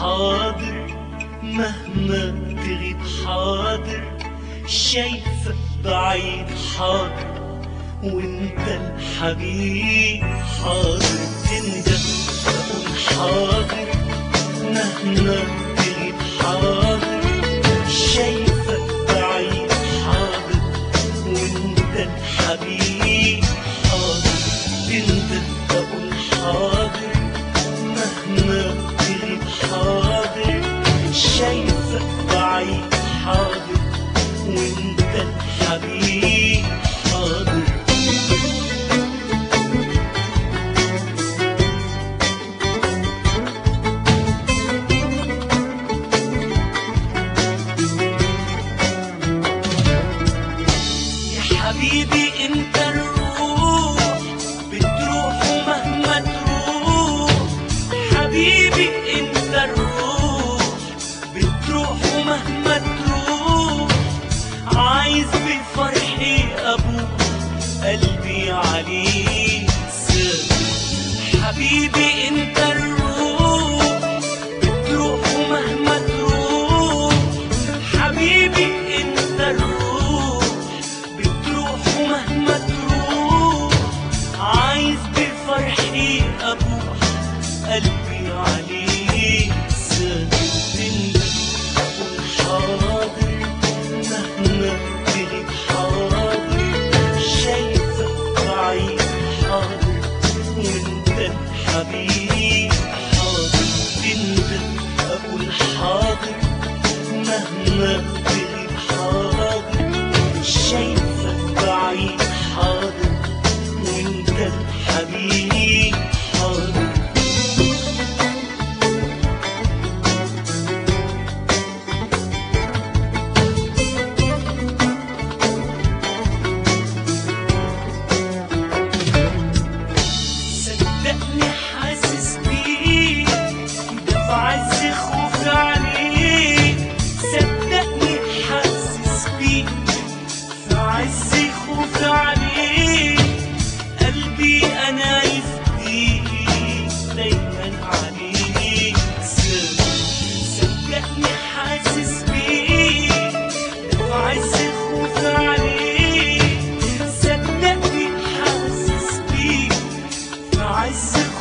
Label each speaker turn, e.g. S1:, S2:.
S1: حاضر مهما تغيب حاضر شايفك بعيد حاضر وانت الحبيب حاضر تندم اقول حاضر مهما تغيب حاضر شايفك بعيد حاضر وانت الحبيب حاضر تندم اقول حاضر مهما تغيب حاضر شايفك بعيد حاضر وانت الحبيب حاضر يا حبيبي انت الروح بتروح مهما تروح حبيبي انت الروح بتروح مهما تروح عايز بفرحي ابوك قلبي عليك سابق حبيبي انت الروح بتروح مهما تروح حبيبي انت الروح بتروح مهما تروح عايز بفرحي ابوح قلبي عليك سابق تندم اقول حاضر مهما تغيب حاضر شايفك بعيد حاضر وانت الحبيب حاضر تندم اقول حاضر مهما تغيب حاضر شايفك بعيد حاضر وانت الحبيب حاضر صدقني حاسس بيك ده في عز خوفي عليك صدقني حاسس بيك في عز خوفي عليك قلبي انا يفديك دايما عليك صدقني حاسس بيك ده في عز خوفي عليك صدقني حاسس بيك في عز